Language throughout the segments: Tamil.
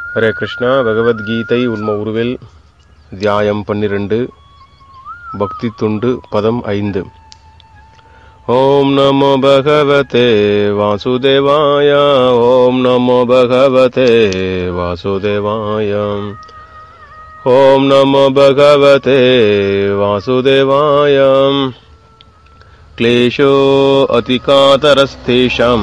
ஹரே கிருஷ்ணா பகவத்கீதை உண்ம உருவில் தியாயம் பன்னிரண்டு பக்தி துண்டு பதம் ஐந்து ஓம் நமோ பகவதே வாசுதேவாய ஓம் நமோ பகவதே வாசுதேவாய ஓம் நமோ பகவதே வாசுதேவாய क्लेशो अतिकातरस्तेषाम्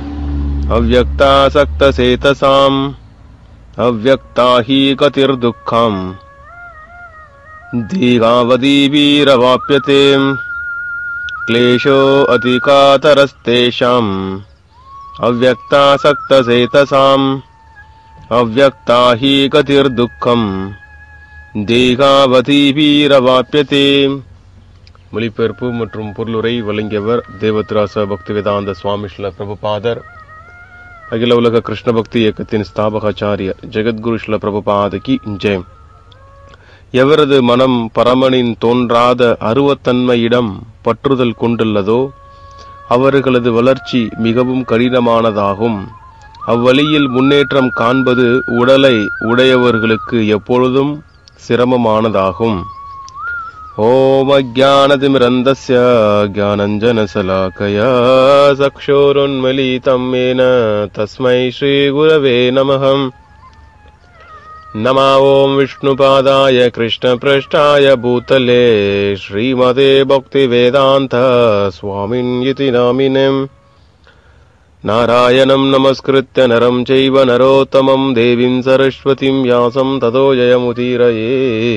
अव्यक्तासक्तसेतसाम् अव्यक्ता हि गतिर्दुःखम् दीघावदीवीरवाप्यते क्लेशो अधिकातरस्तेषाम् अव्यक्तासक्तसेतसाम् अव्यक्ता हि गतिर्दुःखम् दीघावதீவீரவாப்பியதே மொழிபெயர்ப்பு மற்றும் பொருளுரை வழங்கியவர் தேவத்ராச பக்திவேதாந்த சுவாமி ஸ்ரீல பிரபுபாதர் அகில உலக கிருஷ்ண பக்தி இயக்கத்தின் ஸ்தாபகாச்சாரியர் ஜெகத்குரு ஸ்ரீல பிரபுபாதகி ஜெய் எவரது மனம் பரமனின் தோன்றாத அருவத்தன்மையிடம் பற்றுதல் கொண்டுள்ளதோ அவர்களது வளர்ச்சி மிகவும் கடினமானதாகும் அவ்வழியில் முன்னேற்றம் காண்பது உடலை உடையவர்களுக்கு எப்பொழுதும் சிரமமானதாகும் ॐ अज्ञानतिमिरन्दस्य ज्ञानञ्जनशलाकया चक्षुरुन्मिलितं येन तस्मै श्रीगुरवे नमः नमा ॐ विष्णुपादाय कृष्णपृष्ठाय भूतले श्रीमते भक्तिवेदान्त स्वामिन्यति नामिनम् नारायणं नमस्कृत्य नरं चैव नरोत्तमं देवीं सरस्वतीं व्यासं ततो जयमुदीरये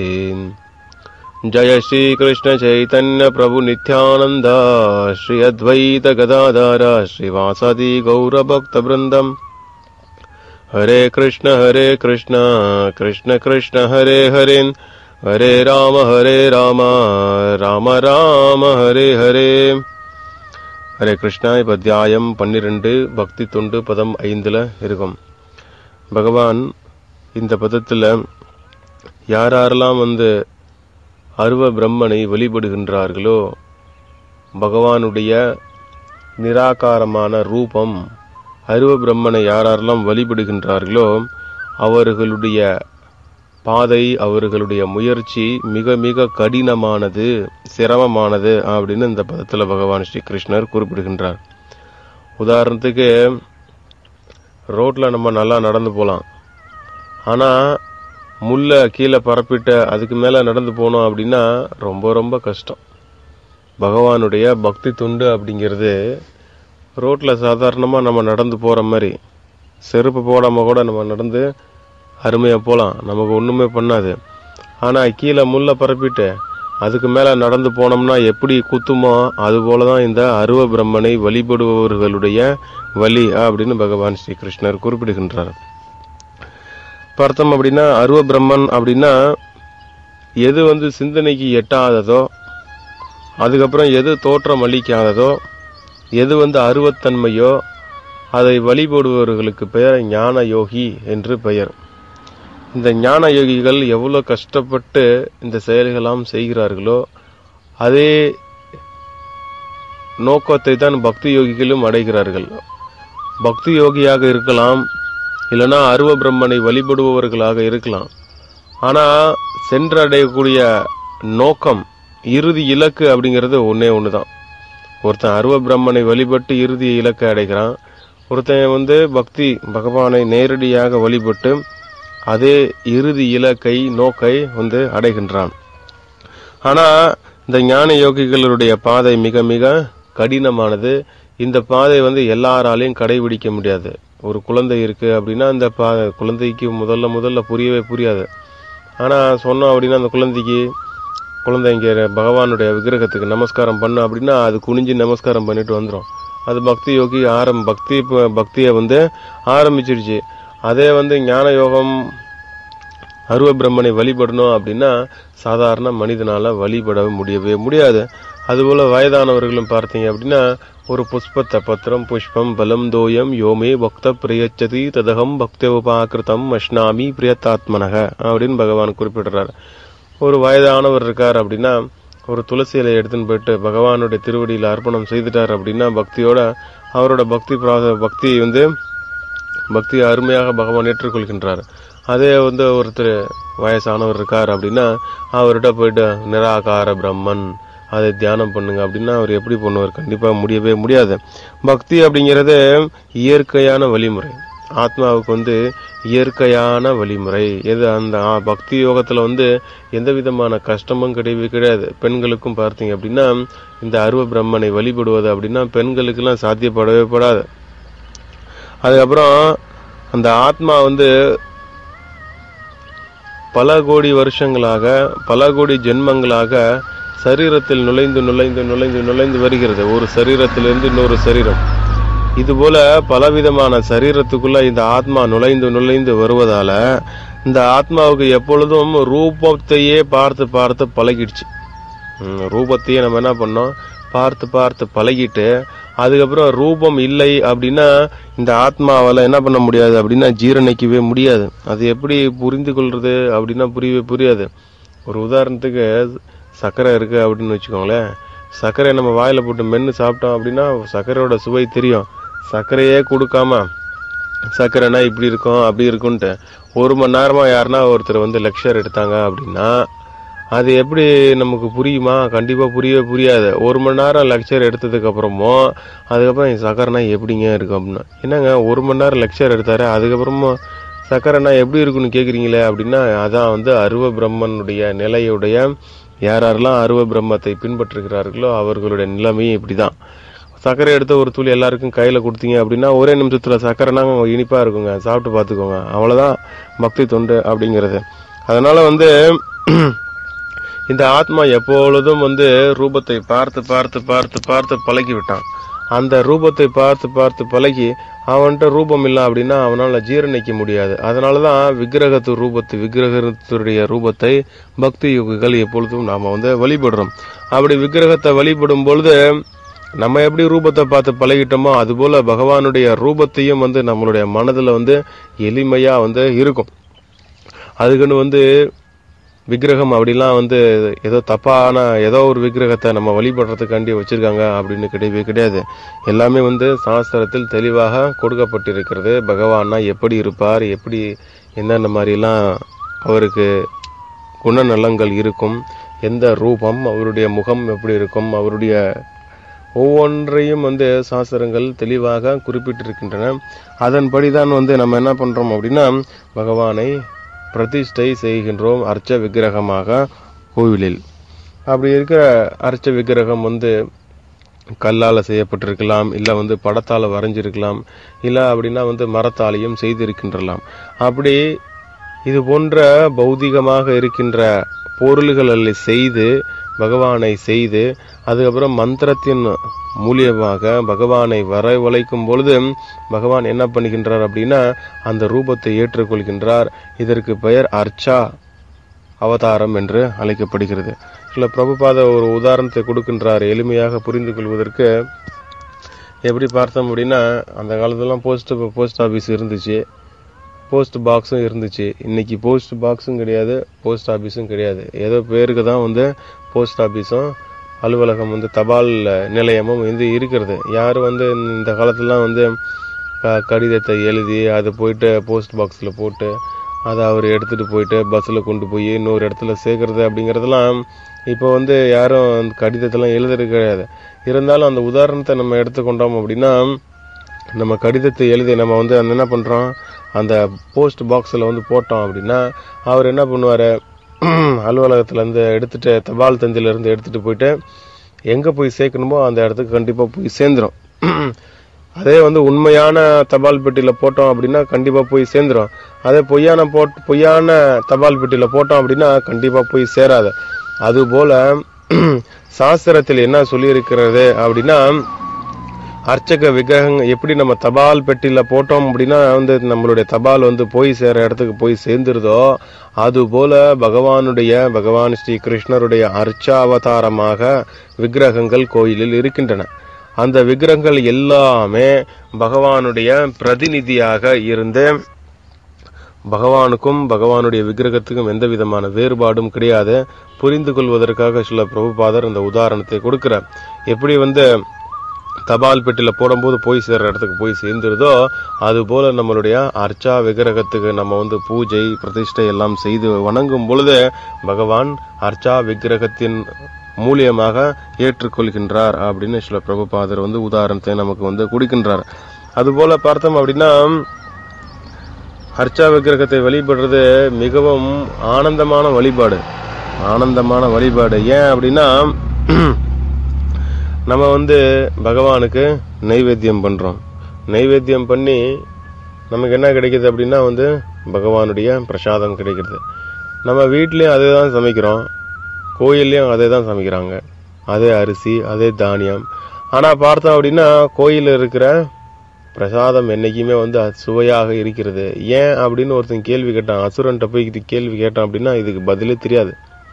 जय श्री कृष्ण चैतन्य प्रभु नित्यानंद श्री अद्वैत गदाधर श्रीवासदि गौर भक्त वृंदम हरे कृष्ण हरे कृष्ण कृष्ण कृष्ण हरे हरे हरे राम हरे राम ராம ராம ஹரே ஹரே ஹரே கிருஷ்ணா இப்ப அத்தியாயம் பன்னிரெண்டு பக்தி தொண்டு பதம் ஐந்துல இருக்கும் பகவான் இந்த பதத்துல யாரெல்லாம் வந்து அருவ பிரம்மனை வழிபடுகின்றார்களோ பகவானுடைய நிராகாரமான ரூபம் அருவ பிரம்மனை யாரெல்லாம் வழிபடுகின்றார்களோ அவர்களுடைய பாதை அவர்களுடைய முயற்சி மிக மிக கடினமானது சிரமமானது அப்படின்னு இந்த பதத்தில் பகவான் ஸ்ரீ கிருஷ்ணர் குறிப்பிடுகின்றார் உதாரணத்துக்கு ரோட்ல நம்ம நல்லா நடந்து போகலாம் ஆனால் முல்லை கீழே பரப்பிட்ட அதுக்கு மேலே நடந்து போனோம் அப்படின்னா ரொம்ப ரொம்ப கஷ்டம் பகவானுடைய பக்தி துண்டு அப்படிங்கிறது ரோட்டில் சாதாரணமாக நம்ம நடந்து போகிற மாதிரி செருப்பு போடாமல் கூட நம்ம நடந்து அருமையாக போகலாம் நமக்கு ஒன்றுமே பண்ணாது ஆனால் கீழே முல்லை பரப்பிட்டு அதுக்கு மேலே நடந்து போனோம்னா எப்படி குத்துமோ அதுபோல தான் இந்த அருவ பிரம்மனை வழிபடுபவர்களுடைய வழி அப்படின்னு பகவான் ஸ்ரீ கிருஷ்ணர் குறிப்பிடுகின்றார் பார்த்தோம் அப்படின்னா அருவ பிரம்மன் அப்படின்னா எது வந்து சிந்தனைக்கு எட்டாததோ அதுக்கப்புறம் எது தோற்றம் அளிக்காததோ எது வந்து அருவத்தன்மையோ அதை வழிபடுபவர்களுக்கு பெயர் ஞான யோகி என்று பெயர் இந்த ஞான யோகிகள் எவ்வளோ கஷ்டப்பட்டு இந்த செயல்களாம் செய்கிறார்களோ அதே நோக்கத்தை தான் பக்தி யோகிகளும் அடைகிறார்கள் பக்தி யோகியாக இருக்கலாம் இல்லைனா அருவ பிரம்மனை வழிபடுபவர்களாக இருக்கலாம் ஆனால் சென்றடையக்கூடிய நோக்கம் இறுதி இலக்கு அப்படிங்கிறது ஒன்றே ஒன்று தான் ஒருத்தன் அருவ பிரம்மனை வழிபட்டு இறுதி இலக்கை அடைகிறான் ஒருத்தன் வந்து பக்தி பகவானை நேரடியாக வழிபட்டு அதே இறுதி இலக்கை நோக்கை வந்து அடைகின்றான் ஆனால் இந்த ஞான யோகிகளுடைய பாதை மிக மிக கடினமானது இந்த பாதை வந்து எல்லாராலையும் கடைபிடிக்க முடியாது ஒரு குழந்தை இருக்கு அப்படின்னா அந்த பா குழந்தைக்கு முதல்ல முதல்ல புரியவே புரியாது ஆனால் சொன்னோம் அப்படின்னா அந்த குழந்தைக்கு குழந்தை இங்கே பகவானுடைய விக்கிரகத்துக்கு நமஸ்காரம் பண்ணு அப்படின்னா அது குனிஞ்சு நமஸ்காரம் பண்ணிட்டு வந்துடும் அது பக்தி யோகி ஆரம் பக்தி பக்தியை வந்து ஆரம்பிச்சிடுச்சு அதே வந்து ஞான யோகம் அருவ பிரம்மனை வழிபடணும் அப்படின்னா சாதாரண மனிதனால வழிபட முடியவே முடியாது அதுபோல வயதானவர்களும் பார்த்தீங்க அப்படின்னா ஒரு புஷ்பத்தை பத்திரம் புஷ்பம் பலம் தோயம் யோமே பக்த பிரியச்சதி ததகம் பக்த உபாக்கிருதம் அஷ்னாமி பிரியத்தாத்மனக அப்படின்னு பகவான் குறிப்பிடுறார் ஒரு வயதானவர் இருக்கார் அப்படின்னா ஒரு துளசி இலையை எடுத்துன்னு போயிட்டு பகவானுடைய திருவடியில் அர்ப்பணம் செய்துட்டார் அப்படின்னா பக்தியோட அவரோட பக்தி பிராத பக்தி வந்து பக்தியை அருமையாக பகவான் ஏற்றுக்கொள்கின்றார் அதே வந்து ஒருத்தர் வயசானவர் இருக்கார் அப்படின்னா அவர்கிட்ட போயிட்டு நிராகார பிரம்மன் அதை தியானம் பண்ணுங்க அப்படின்னா அவர் எப்படி பண்ணுவார் கண்டிப்பா முடியவே முடியாது பக்தி அப்படிங்கிறது இயற்கையான வழிமுறை ஆத்மாவுக்கு வந்து இயற்கையான வழிமுறை எது அந்த ஆ, பக்தி யோகத்துல வந்து எந்த விதமான கஷ்டமும் கிடையவே கிடையாது பெண்களுக்கும் பார்த்தீங்க அப்படின்னா இந்த அருவ பிரம்மனை வழிபடுவது அப்படின்னா பெண்களுக்கெல்லாம் சாத்தியப்படவே படாது அதுக்கப்புறம் அந்த ஆத்மா வந்து பல கோடி வருஷங்களாக பல கோடி ஜென்மங்களாக சரீரத்தில் நுழைந்து நுழைந்து நுழைந்து நுழைந்து வருகிறது ஒரு சரீரத்திலிருந்து இன்னொரு சரீரம் இதுபோல பலவிதமான சரீரத்துக்குள்ள இந்த ஆத்மா நுழைந்து நுழைந்து வருவதால இந்த ஆத்மாவுக்கு எப்பொழுதும் ரூபத்தையே பார்த்து பார்த்து பழகிடுச்சு ம், ரூபத்தையே நம்ம என்ன பண்ணோம் பார்த்து பார்த்து பழகிட்டு அதுக்கப்புறம் ரூபம் இல்லை அப்படின்னா இந்த ஆத்மாவால என்ன பண்ண முடியாது அப்படின்னா ஜீரணிக்கவே முடியாது அது எப்படி புரிந்து கொள்றது அப்படின்னா புரியவே புரியாது ஒரு உதாரணத்துக்கு சர்க்கரை இருக்கு அப்படின்னு வச்சுக்கோங்களேன் சர்க்கரை நம்ம வாயில போட்டு மென்னு சாப்பிட்டோம் அப்படின்னா சர்க்கரையோட சுவை தெரியும் சர்க்கரையே கொடுக்காம சர்க்கரைனா இப்படி இருக்கும் அப்படி இருக்கும்ட்டு ஒரு மணி நேரமா யாருன்னா ஒருத்தர் வந்து லெக்சர் எடுத்தாங்க அப்படின்னா அது எப்படி நமக்கு புரியுமா கண்டிப்பா புரியவே புரியாது ஒரு மணி நேரம் லெக்சர் எடுத்ததுக்கு அப்புறமும் அதுக்கப்புறம் சக்கரைனா எப்படிங்க இருக்கும் அப்படின்னா என்னங்க ஒரு மணி நேரம் லெக்சர் எடுத்தாரு அதுக்கப்புறமும் சக்கரைனா எப்படி இருக்குன்னு கேக்குறீங்களே அப்படின்னா அதான் வந்து அருவ பிரம்மனுடைய நிலையுடைய யார் யாரெல்லாம் அருவ பிரம்மத்தை பின்பற்றுகிறார்களோ அவர்களுடைய நிலைமையும் இப்படிதான் சர்க்கரை எடுத்த ஒரு துளி எல்லாருக்கும் கையில கொடுத்தீங்க அப்படின்னா ஒரே நிமிஷத்துல சர்க்கரைனா இனிப்பா இருக்குங்க சாப்பிட்டு பார்த்துக்கோங்க அவ்வளவுதான் பக்தி தொண்டு அப்படிங்கிறது அதனால வந்து இந்த ஆத்மா எப்பொழுதும் வந்து ரூபத்தை பார்த்து பார்த்து பார்த்து பார்த்து பழகி விட்டான் அந்த ரூபத்தை பார்த்து பார்த்து பழகி அவன்கிட்ட ரூபம் இல்லை அப்படின்னா அவனால ஜீரணிக்க முடியாது அதனாலதான் விக்கிரகத்து ரூபத்து விக்கிரகத்துடைய ரூபத்தை பக்தி யுகிகள் எப்பொழுதும் நாம வந்து வழிபடுறோம் அப்படி விக்கிரகத்தை வழிபடும் பொழுது நம்ம எப்படி ரூபத்தை பார்த்து பழகிட்டோமோ அதுபோல பகவானுடைய ரூபத்தையும் வந்து நம்மளுடைய மனதுல வந்து எளிமையா வந்து இருக்கும் அதுக்குன்னு வந்து விக்கிரகம் அப்படிலாம் வந்து ஏதோ தப்பான ஏதோ ஒரு விக்கிரகத்தை நம்ம வழிபடுறதுக்காண்டி வச்சிருக்காங்க அப்படின்னு கிடையவே கிடையாது எல்லாமே வந்து சாஸ்திரத்தில் தெளிவாக கொடுக்கப்பட்டிருக்கிறது பகவான்னா எப்படி இருப்பார் எப்படி என்னென்ன மாதிரிலாம் அவருக்கு குணநலங்கள் இருக்கும் எந்த ரூபம் அவருடைய முகம் எப்படி இருக்கும் அவருடைய ஒவ்வொன்றையும் வந்து சாஸ்திரங்கள் தெளிவாக குறிப்பிட்டிருக்கின்றன அதன்படிதான் வந்து நம்ம என்ன பண்றோம் அப்படின்னா பகவானை பிரதிஷ்டை செய்கின்றோம் அர்ச்ச விக்கிரகமாக கோவிலில் அப்படி இருக்கிற அர்ச்ச விக்கிரகம் வந்து கல்லால செய்யப்பட்டிருக்கலாம் இல்ல வந்து படத்தால வரைஞ்சிருக்கலாம் இல்ல அப்படின்னா வந்து மரத்தாலையும் செய்திருக்கின்றலாம் அப்படி இது போன்ற பௌதிகமாக இருக்கின்ற பொருள்களை செய்து பகவானை செய்து அதுக்கப்புறம் மந்திரத்தின் மூலியமாக பகவானை வரவழைக்கும் பொழுது பகவான் என்ன பண்ணுகின்றார் அப்படின்னா அந்த ரூபத்தை ஏற்றுக்கொள்கின்றார் இதற்கு பெயர் அர்ச்சா அவதாரம் என்று அழைக்கப்படுகிறது இல்ல பிரபுபாத ஒரு உதாரணத்தை கொடுக்கின்றார் எளிமையாக புரிந்து கொள்வதற்கு எப்படி பார்த்தோம் அப்படின்னா அந்த காலத்துலாம் போஸ்ட் போஸ்ட் ஆபீஸ் இருந்துச்சு போஸ்ட் பாக்ஸும் இருந்துச்சு இன்னைக்கு போஸ்ட் பாக்ஸும் கிடையாது போஸ்ட் ஆபீஸும் கிடையாது ஏதோ பேருக்கு தான் வந்து போஸ்ட் ஆபீஸும் அலுவலகம் வந்து தபால் நிலையமும் வந்து இருக்கிறது யாரும் வந்து இந்த காலத்துலலாம் வந்து க- கடிதத்தை எழுதி அதை போயிட்டு போஸ்ட் பாக்ஸில் போட்டு அதை அவர் எடுத்துட்டு போயிட்டு பஸ்ஸில் கொண்டு போய் இன்னொரு இடத்துல சேர்க்கறது அப்படிங்கறதெல்லாம் இப்போ வந்து யாரும் அந்த கடிதத்தெல்லாம் எழுதுறது கிடையாது இருந்தாலும் அந்த உதாரணத்தை நம்ம எடுத்துக்கொண்டோம் அப்படின்னா நம்ம கடிதத்தை எழுதி நம்ம வந்து அந்த என்ன பண்றோம் அந்த போஸ்ட் பாக்ஸ்ல வந்து போட்டோம் அப்படின்னா அவர் என்ன பண்ணுவாரு அலுவலகத்துல இருந்து எடுத்துட்டு தபால் தந்தில இருந்து எடுத்துட்டு போயிட்டு எங்க போய் சேர்க்கணுமோ அந்த இடத்துக்கு கண்டிப்பா போய் சேர்ந்துரும் அதே வந்து உண்மையான தபால் பெட்டியில போட்டோம் அப்படின்னா கண்டிப்பா போய் சேர்ந்துரும் அதே பொய்யான போட் பொய்யான தபால் பெட்டியில போட்டோம் அப்படின்னா கண்டிப்பா போய் சேராது அதுபோல சாஸ்திரத்தில் என்ன சொல்லியிருக்கிறது அப்படின்னா அர்ச்சக விக்கிரகம் எப்படி நம்ம தபால் பெட்டியில போட்டோம் அப்படின்னா வந்து நம்மளுடைய தபால் வந்து போய் சேர இடத்துக்கு போய் சேர்ந்துருதோ அது போல பகவானுடைய பகவான் ஸ்ரீ கிருஷ்ணருடைய அர்ச்சாவதாரமாக விக்கிரகங்கள் கோயிலில் இருக்கின்றன அந்த விக்கிரகங்கள் எல்லாமே பகவானுடைய பிரதிநிதியாக இருந்து பகவானுக்கும் பகவானுடைய விக்கிரகத்துக்கும் எந்த விதமான வேறுபாடும் கிடையாது புரிந்து கொள்வதற்காக சில பிரபுபாதர் இந்த உதாரணத்தை கொடுக்கிறார் எப்படி வந்து தபால் பெட்டியில போடும்போது போய் சேர்ற இடத்துக்கு போய் சேர்ந்துருதோ அது போல நம்மளுடைய அர்ச்சா விக்கிரகத்துக்கு நம்ம வந்து பூஜை பிரதிஷ்டை எல்லாம் செய்து வணங்கும் பொழுது பகவான் அர்ச்சா விக்கிரகத்தின் மூலியமாக ஏற்றுக்கொள்கின்றார் அப்படின்னு சில பிரபுபாதர் வந்து உதாரணத்தை நமக்கு வந்து கொடுக்கின்றார் அதுபோல பார்த்தோம் அப்படின்னா அர்ச்சா விக்கிரகத்தை வழிபடுறது மிகவும் ஆனந்தமான வழிபாடு ஆனந்தமான வழிபாடு ஏன் அப்படின்னா நம்ம வந்து பகவானுக்கு நைவேத்தியம் பண்றோம் நைவேத்தியம் பண்ணி நமக்கு என்ன கிடைக்குது அப்படின்னா வந்து பகவானுடைய பிரசாதம் கிடைக்கிறது நம்ம வீட்லயும் அதே தான் சமைக்கிறோம் கோயில்லையும் அதே தான் சமைக்கிறாங்க அதே அரிசி அதே தானியம் ஆனா பார்த்தோம் அப்படின்னா கோயில்ல இருக்கிற பிரசாதம் என்னைக்குமே வந்து அது சுவையாக இருக்கிறது ஏன் அப்படின்னு ஒருத்தன் கேள்வி கேட்டான் அசுரன்ட்ட போய் இது கேள்வி கேட்டான் அப்படின்னா இதுக்கு பதிலே தெரியாது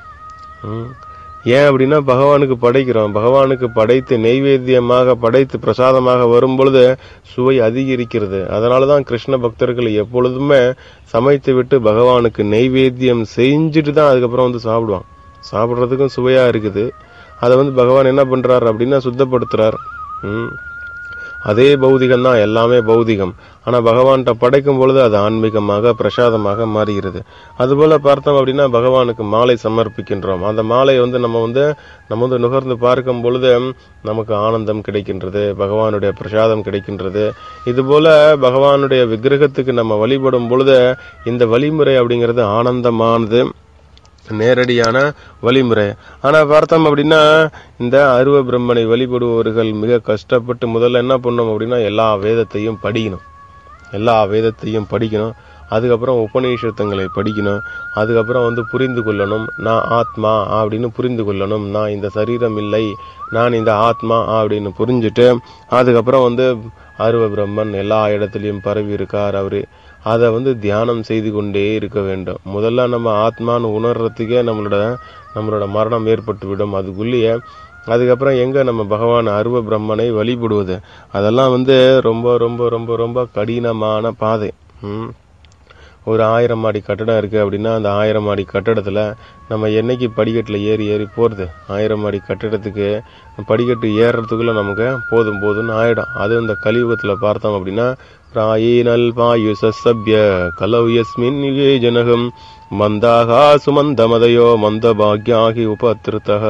ம். ஏன் அப்படின்னா பகவானுக்கு படைக்கிறோம் பகவானுக்கு படைத்து நெய்வேத்தியமாக படைத்து பிரசாதமாக வரும் பொழுது சுவை அதிகரிக்கிறது அதனாலதான் கிருஷ்ண பக்தர்கள் எப்பொழுதுமே சமைத்து விட்டு பகவானுக்கு நெய்வேத்தியம் செஞ்சுட்டு தான் அதுக்கப்புறம் வந்து சாப்பிடுவான் சாப்பிடுறதுக்கும் சுவையா இருக்குது அதை வந்து பகவான் என்ன பண்றாரு அப்படின்னா சுத்தப்படுத்துறார் ம். அதே பௌதிகம் தான் எல்லாமே பௌதிகம் ஆனா பகவான்கிட்ட படைக்கும் பொழுது அது ஆன்மீகமாக பிரசாதமாக மாறுகிறது அதுபோல பார்த்தோம் அப்படின்னா பகவானுக்கு மாலை சமர்ப்பிக்கின்றோம் அந்த மாலை வந்து நம்ம வந்து நம்ம வந்து நுகர்ந்து பார்க்கும் பொழுது நமக்கு ஆனந்தம் கிடைக்கின்றது பகவானுடைய பிரசாதம் கிடைக்கின்றது இதுபோல பகவானுடைய விக்கிரகத்துக்கு நம்ம வழிபடும் பொழுது இந்த வழிமுறை அப்படிங்கிறது ஆனந்தமானது நேரடியான வழிமுறை ஆனா பார்த்தோம் அப்படின்னா இந்த அருவ பிரம்மனை வழிபடுபவர்கள் மிக கஷ்டப்பட்டு முதல்ல என்ன பண்ணணும் அப்படின்னா எல்லா வேதத்தையும் படிக்கணும் எல்லா வேதத்தையும் படிக்கணும் அதுக்கப்புறம் உபநிஷத்துங்களை படிக்கணும் அதுக்கப்புறம் வந்து புரிந்து கொள்ளணும் நான் ஆத்மா அப்படின்னு புரிந்து கொள்ளணும் நான் இந்த சரீரம் இல்லை நான் இந்த ஆத்மா அப்படின்னு புரிஞ்சுட்டு அதுக்கப்புறம் வந்து அருவ பிரம்மன் எல்லா இடத்துலயும் பரவி இருக்கார் அவரு அதை வந்து தியானம் செய்து கொண்டே இருக்க வேண்டும் முதல்ல நம்ம ஆத்மான்னு உணர்றதுக்கே நம்மளோட நம்மளோட மரணம் ஏற்பட்டு விடும் அதுக்குள்ளேயே அதுக்கப்புறம் எங்க நம்ம பகவான் அருவ பிரம்மனை வழிபடுவது அதெல்லாம் வந்து ரொம்ப ரொம்ப ரொம்ப ரொம்ப கடினமான பாதை ம். ஒரு ஆயிரம் மாடி கட்டடம் இருக்கு அப்படின்னா அந்த ஆயிரம் மாடி கட்டடத்துல நம்ம என்னைக்கு படிக்கட்டுல ஏறி ஏறி போறது ஆயிரம் மாடி கட்டடத்துக்கு படிக்கட்டு ஏறுறதுக்குள்ள நமக்கு போதும் போதும்னு ஆயிடும் அது இந்த கலியுகத்துல பார்த்தோம் அப்படின்னா பிராயீனல் பாயு சசப்ய கலவு யஸ்மின் யுகே ஜனகம் மந்தாகா சுமந்தமதையோ மந்த பாக்யாகி உபத்திருத்தக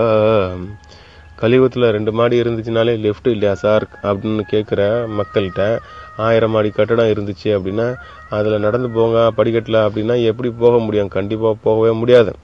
கலியுகத்துல ரெண்டு மாடி இருந்துச்சுனாலே லெஃப்ட் இல்லையா சார் அப்படின்னு கேட்குற மக்கள்கிட்ட ஆயிரம் மாடி கட்டடம் இருந்துச்சு அப்படின்னா அதுல நடந்து போங்க படிக்கட்டுல அப்படின்னா எப்படி போக முடியும் கண்டிப்பா போகவே முடியாது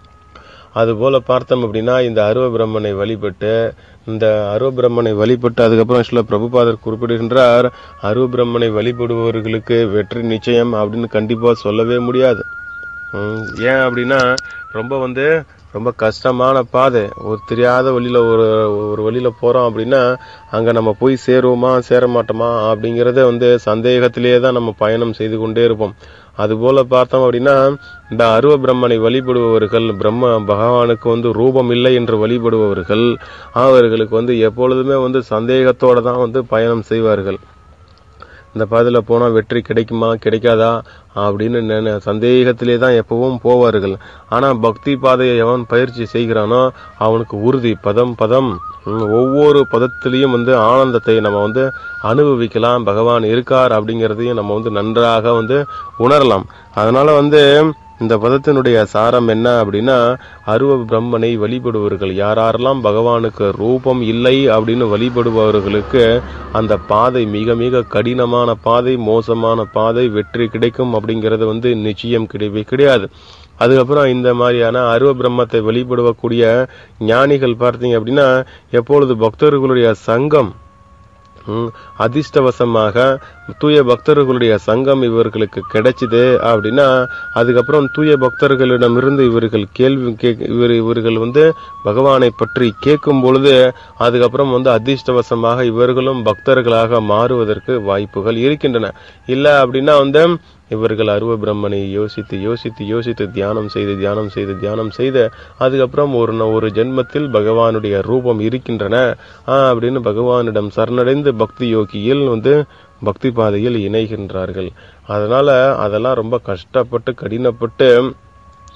அதுபோல பார்த்தோம் அப்படின்னா இந்த அருவ பிரம்மனை வழிபட்டு இந்த அருவ பிரம்மனை வழிபட்டு அதுக்கப்புறம் சில பிரபுபாதர் குறிப்பிடுகின்றார் அருவ பிரம்மனை வழிபடுபவர்களுக்கு வெற்றி நிச்சயம் அப்படின்னு கண்டிப்பா சொல்லவே முடியாது ம், ஏன் அப்படின்னா ரொம்ப வந்து ரொம்ப கஷ்டமான பாதை ஒரு தெரியாத வழியில ஒரு ஒரு வழியில போறோம் அப்படின்னா அங்க நம்ம போய் சேருவோமா சேர மாட்டோமா அப்படிங்கறத வந்து சந்தேகத்திலேயே தான் நம்ம பயணம் செய்து கொண்டே இருப்போம் அதுபோல பார்த்தோம் அப்படின்னா இந்த அருவ பிரம்மனை வழிபடுபவர்கள் பிரம்ம பகவானுக்கு வந்து ரூபம் இல்லை என்று வழிபடுபவர்கள் அவர்களுக்கு வந்து எப்பொழுதுமே வந்து சந்தேகத்தோட தான் வந்து பயணம் செய்வார்கள் இந்த பாதையில போனா வெற்றி கிடைக்குமா கிடைக்காதா அப்படின்னு நினை சந்தேகத்திலே தான் எப்பவும் போவார்கள் ஆனா பக்தி பாதையை எவன் பயிற்சி செய்கிறானோ அவனுக்கு உறுதி பதம் பதம் ம், ஒவ்வொரு பதத்திலையும் வந்து ஆனந்தத்தை நம்ம வந்து அனுபவிக்கலாம் பகவான் இருக்கார் அப்படிங்கறதையும் நம்ம வந்து நன்றாக வந்து உணரலாம் அதனால வந்து இந்த பதத்தினுடைய சாரம் என்ன அப்படின்னா அருவ பிரம்மனை வழிபடுபவர்கள் யாரெல்லாம் பகவானுக்கு ரூபம் இல்லை அப்படின்னு வழிபடுபவர்களுக்கு அந்த பாதை மிக மிக கடினமான பாதை மோசமான பாதை வெற்றி கிடைக்கும் அப்படிங்கிறது வந்து நிச்சயம் கிடையவே கிடையாது அதுக்கப்புறம் இந்த மாதிரியான அருவ பிரம்மத்தை வழிபடக்கூடிய ஞானிகள் பார்த்தீங்க அப்படின்னா எப்பொழுது பக்தர்களுடைய சங்கம் ம், அதிர்ஷ்டவசமாக தூய பக்தர்களுடைய சங்கம் இவர்களுக்கு கிடைச்சது அப்படின்னா அதுக்கப்புறம் தூய பக்தர்களிடமிருந்து இவர்கள் கேள்வி கேக்- இவர் இவர்கள் வந்து பகவானை பற்றி கேட்கும் பொழுது அதுக்கப்புறம் வந்து அதிர்ஷ்டவசமாக இவர்களும் பக்தர்களாக மாறுவதற்கு வாய்ப்புகள் இருக்கின்றன இல்ல அப்படின்னா வந்து இவர்கள் அருவ பிரம்மனை யோசித்து யோசித்து யோசித்து தியானம் செய்து தியானம் செய்து தியானம் செய்து அதுக்கப்புறம் ஒரு ந- ஒரு ஜென்மத்தில் பகவானுடைய ரூபம் இருக்கின்றன ஆ, அப்படின்னு பகவானிடம் சரணடைந்து பக்தி யோகியில் வந்து பக்தி பாதையில் இணைகின்றார்கள் அதனால அதெல்லாம் ரொம்ப கஷ்டப்பட்டு கடினப்பட்டு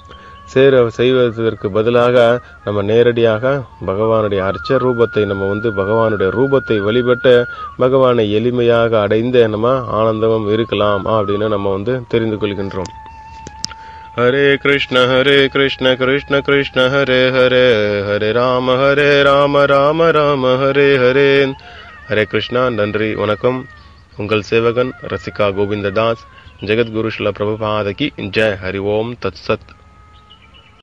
சேர செய்வதற்கு பதிலாக நம்ம நேரடியாக பகவானுடைய அர்ச்ச ரூபத்தை நம்ம வந்து பகவானுடைய ரூபத்தை வழிபட்டு பகவானை எளிமையாக அடைந்து நம்ம ஆனந்தமும் இருக்கலாம் அப்படின்னு நம்ம வந்து தெரிந்து கொள்கின்றோம் ஹரே கிருஷ்ண ஹரே கிருஷ்ண கிருஷ்ண கிருஷ்ண ஹரே ஹரே ஹரே ராம ஹரே ராம ராம ராம ஹரே ஹரே ஹரே கிருஷ்ணா நன்றி வணக்கம் உங்கள் சேவகன் ரசிகா கோவிந்ததாஸ் ஜெகத்குரு ஸ்ல பிரபுபாதகி ஜெய் ஹரி ஓம் தத் சத்